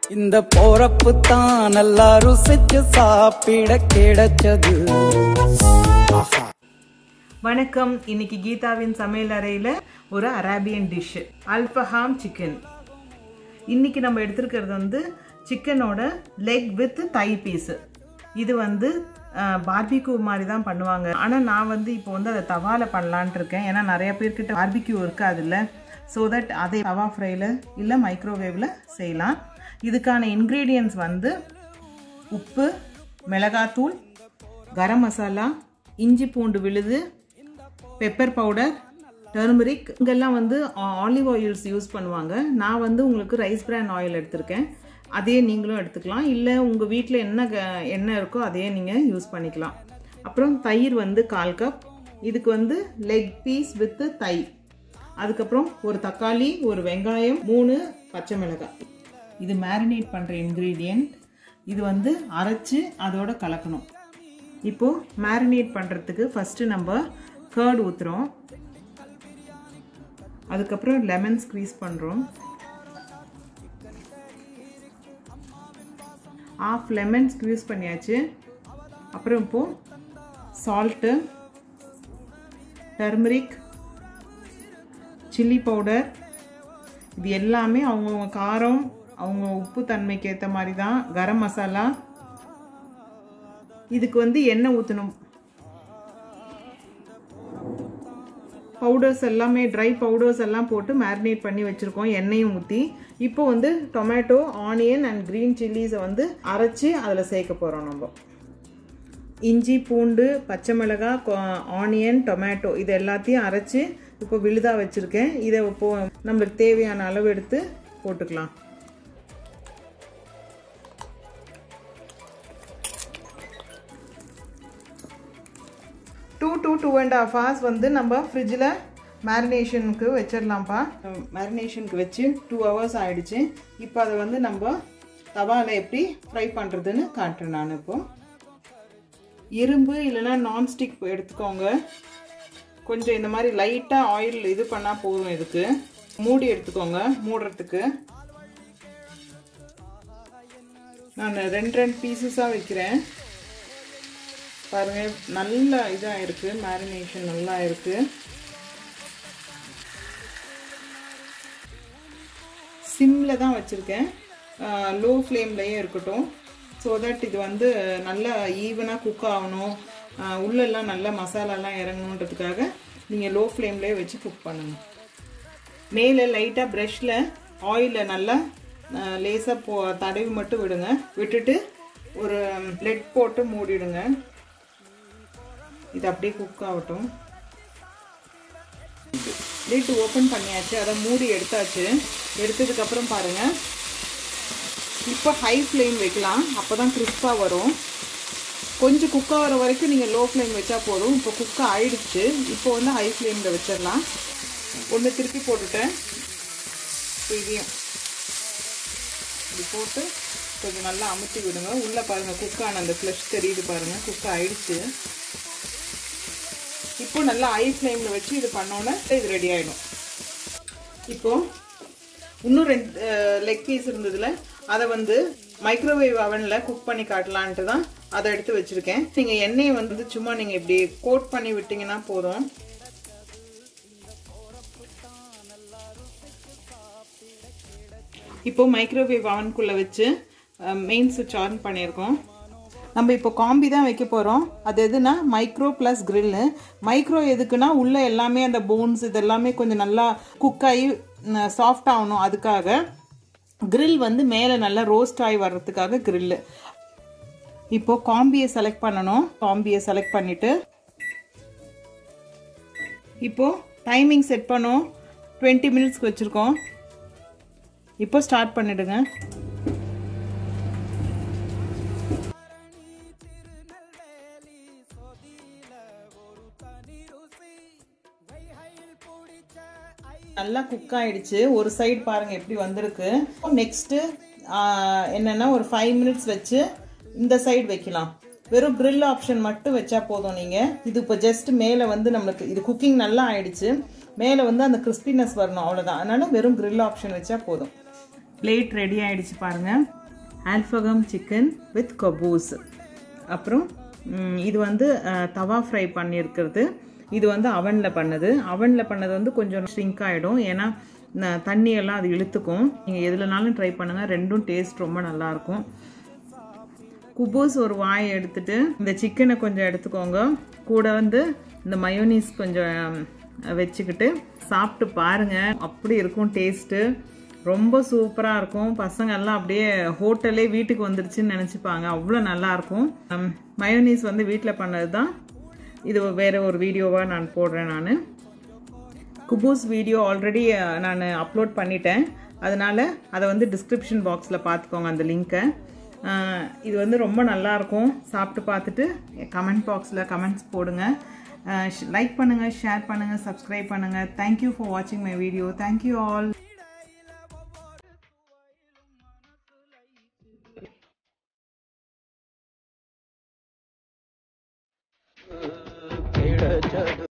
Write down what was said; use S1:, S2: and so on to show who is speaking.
S1: இந்த போறப்பு தான் நல்லா ருசிச்சு சாப்பிட கிடைச்சது ஆஹா
S2: வணக்கம் இன்னைக்கு கீதாவின் சமையல் அறையில் ஒரு அரேபியன் டிஷ் அல்ஃபஹாம் சிக்கன் இன்னைக்கு நம்ம எடுத்திருக்கிறது வந்து சிக்கனோட லெக் வித் தை பீஸு இது வந்து பார்பிக்யூ மாதிரி தான் பண்ணுவாங்க ஆனால் நான் வந்து இப்போ வந்து அதை தவால பண்ணலான்ட்டு இருக்கேன் ஏன்னா நிறைய பேர்கிட்ட பார்பிக்யூ இருக்காது இல்லை ஸோ தட் அதை தவா ஃப்ரையில் இல்லை மைக்ரோவேவில் செய்யலாம் இதுக்கான இன்க்ரீடியன்ட்ஸ் வந்து உப்பு மிளகாத்தூள் கரம் மசாலா இஞ்சி பூண்டு விழுது பெப்பர் பவுடர் டர்மரிக் இங்கெல்லாம் வந்து ஆலிவ் ஆயில்ஸ் யூஸ் பண்ணுவாங்க நான் வந்து உங்களுக்கு ரைஸ் பிரான் ஆயில் எடுத்திருக்கேன் அதே நீங்களும் எடுத்துக்கலாம் இல்லை உங்கள் வீட்டில் என்ன க- எண்ணெய் இருக்கோ அதையே நீங்கள் யூஸ் பண்ணிக்கலாம் அப்புறம் தயிர் வந்து கால் கப் இதுக்கு வந்து லெக் பீஸ் வித்து தை அதுக்கப்புறம் ஒரு தக்காளி ஒரு வெங்காயம் மூணு பச்சை மிளகாய் இது மேரினேட் பண்ணுற இன்க்ரீடியண்ட் இது வந்து அரைச்சு அதோட கலக்கணும் இப்போது மேரினேட் பண்ணுறதுக்கு ஃபஸ்ட்டு நம்ம கர்ட் ஊற்றுறோம் அதுக்கப்புறம் லெமன் ஸ்க்வீஸ் பண்ணுறோம் ஆஃப் லெமன் ஸ்க்வீஸ் பண்ணியாச்சு அப்புறம் இப்போது சால்ட்டு டர்மரிக் சில்லி பவுடர் இது எல்லாமே அவங்கவுங்க காரம் அவங்க உப்பு தன்மைக்கு ஏற்ற மாதிரி தான் கரம் மசாலா இதுக்கு வந்து எண்ணெய் ஊற்றணும் பவுடர்ஸ் எல்லாமே ட்ரை பவுடர்ஸ் எல்லாம் போட்டு மேரினேட் பண்ணி வச்சுருக்கோம் எண்ணெயும் ஊற்றி இப்போ வந்து டொமேட்டோ ஆனியன் அண்ட் க்ரீன் சில்லிஸை வந்து அரைச்சி அதில் சேர்க்க போகிறோம் நம்ம இஞ்சி பூண்டு பச்சை மிளகாய் ஆனியன் டொமேட்டோ இது எல்லாத்தையும் அரைச்சி இப்போ விழுதா வச்சுருக்கேன் இதை இப்போ நம்மளுக்கு தேவையான அளவு எடுத்து போட்டுக்கலாம் two two two and half hours வந்து நம்ம ஃப்ரிட்ஜில் மேரினேஷனுக்கு வச்சிடலாம்ப்பா மேரினேஷனுக்கு வச்சு டூ ஹவர்ஸ் ஆயிடுச்சு இப்போ அதை வந்து நம்ம தவாவில் எப்படி ஃப்ரை பண்ணுறதுன்னு காட்டுறேன் நான் இப்போ இரும்பு இல்லைன்னா நான்ஸ்டிக் எடுத்துக்கோங்க கொஞ்சம் இந்த மாதிரி லைட்டாக ஆயில் இது பண்ணால் போதும் இதுக்கு மூடி எடுத்துக்கோங்க மூடுறதுக்கு நான் ரெண்டு ரெண்டு பீசஸாக வைக்கிறேன் பாருங்க நல்ல இதாக இருக்கு மேரினேஷன் நல்லா இருக்கு சிம்மில் தான் வச்சுருக்கேன் லோ ஃப்ளேம்லேயே இருக்கட்டும் ஸோ தட் இது வந்து நல்லா ஈவனாக குக் ஆகணும் ஆஹ் உள்ளெல்லாம் நல்ல மசாலாலாம் இறங்கணுன்றதுக்காக நீங்கள் லோ ஃப்ளேம்லேயே வச்சு குக் பண்ணுங்கள் மேலே லைட்டாக ப்ரஷில் ஆயிலை நல்லா லேசாக போ தடவி மட்டும் விடுங்க விட்டுட்டு ஒரு லெட் போட்டு மூடிடுங்க இது அப்படியே குக் ஆகட்டும் லிட் ஓப்பன் பண்ணியாச்சு அதை மூடி எடுத்தாச்சு எடுத்ததுக்கப்புறம் பாருங்கள் இப்போ ஹை ஃப்ளேம் வைக்கலாம் அப்போ தான் கிறிஸ்பாக வரும் கொஞ்சம் குக் ஆகிற வரைக்கும் நீங்கள் லோ ஃப்ளேம் வச்சா போதும் இப்போ குக் ஆயிடுச்சு இப்போ வந்து ஹை ஃப்ளேமில் வச்சிடலாம் ஒன்று திருப்பி போட்டுட்டேன் இப்போ இதையும் இப்படி போட்டு கொஞ்சம் நல்லா அமுத்தி விடுங்க உள்ளே பாருங்கள் குக் ஆன அந்த ஃப்ளஷ் தெரியுது பாருங்கள் குக் ஆயிடுச்சு இப்போ நல்லா ஹை ஃப்ளேமில் வச்சு இது பண்ணோன்னே இது ரெடி ஆகிடும் இப்போ இன்னும் ரெண்டு லெக் பீஸ் இருந்ததுல அதை வந்து மைக்ரோவேவ் அவனில் குக் பண்ணி காட்டலான்ட்டு தான் அதை எடுத்து வச்சுருக்கேன் நீங்கள் எண்ணெயை வந்து சும்மா நீங்கள் இப்படி கோட் பண்ணி விட்டீங்கன்னா போதும் இப்போ மைக்ரோவேவ் அவனுக்குள்ளே வச்சு மெயின் சுவிட்ச் ஆன் பண்ணியிருக்கோம் நம்ம இப்போ காம்பி தான் வைக்க போகிறோம் அது எதுனா மைக்ரோ ப்ளஸ் கிரில்லு மைக்ரோ எதுக்குன்னா உள்ளே எல்லாமே அந்த போன்ஸ் இதெல்லாமே கொஞ்சம் நல்லா குக் ஆகி சாஃப்ட் ஆகணும் அதுக்காக grill வந்து மேலே நல்லா ரோஸ்ட் ஆகி வர்றதுக்காக கிரில்லு இப்போ காம்பியை செலக்ட் பண்ணணும் காம்பியை செலக்ட் பண்ணிவிட்டு இப்போ டைமிங் செட் பண்ணோம் டுவெண்ட்டி மினிட்ஸ்க்கு வச்சுருக்கோம் இப்போ ஸ்டார்ட் பண்ணிடுங்க நல்லா குக் ஆயிடுச்சு ஒரு சைடு பாருங்க எப்படி வந்திருக்கு நெக்ஸ்ட் என்னன்னா ஒரு ஃபைவ் மினிட்ஸ் வச்சு இந்த சைடு வைக்கலாம் வெறும் grill ஆப்ஷன் மட்டும் வச்சா போதும் நீங்கள் இது இப்போ ஜஸ்ட் மேலே வந்து நம்மளுக்கு இது குக்கிங் நல்லா ஆயிடுச்சு மேலே வந்து அந்த கிறிஸ்பினஸ் வரணும் அவ்வளோதான் அதனால வெறும் grill ஆப்ஷன் வச்சா போதும் பிளேட் ரெடி ஆயிடுச்சு பாருங்க ஆல்ஃபகம் சிக்கன் வித் கபூஸ் அப்புறம் ம், இது வந்து அஹ், தவா ஃப்ரை பண்ணியிருக்கிறது இது வந்து அவனில் பண்ணது அவனில் பண்ணது வந்து கொஞ்சம் ஷ்ரிங்க் ஆகிடும் ஏன்னா ந- தண்ணியெல்லாம் அது இழுத்துக்கும் நீங்கள் எதுலனாலும் ட்ரை பண்ணுங்கள் ரெண்டும் டேஸ்ட் ரொம்ப நல்லாயிருக்கும் குபூஸ் ஒரு வாய் எடுத்துட்டு இந்த சிக்கனை கொஞ்சம் எடுத்துக்கோங்க கூட வந்து இந்த மயோனீஸ் கொஞ்சம் அஹ், வச்சுக்கிட்டு சாப்பிட்டு பாருங்க அப்படி இருக்கும் டேஸ்ட்டு ரொம்ப சூப்பராக இருக்கும் பசங்க எல்லாம் அப்படியே ஹோட்டலே வீட்டுக்கு வந்துருச்சுன்னு நினச்சிப்பாங்க அவ்வளோ நல்லாயிருக்கும் மயோனீஸ் வந்து வீட்டில் பண்ணது தான் இது வேற ஒரு வீடியோவாக நான் போடுறேன் நான் குபூஸ் வீடியோ ஆல்ரெடி நான் அப்லோட் பண்ணிட்டேன் அதனால் அதை வந்து டிஸ்கிரிப்ஷன் பாக்ஸில் பார்த்துக்கோங்க அந்த லிங்க்கை இது வந்து ரொம்ப நல்லாயிருக்கும் சாப்பிட்டு பார்த்துட்டு கமெண்ட் பாக்ஸில் கமெண்ட்ஸ் போடுங்க லைக் பண்ணுங்கள் ஷேர் பண்ணுங்கள் சப்ஸ்கிரைப் பண்ணுங்கள் தேங்க்யூ ஃபார் வாட்சிங் மை வீடியோ தேங்க்யூ ஆல்
S1: கிடைச்சது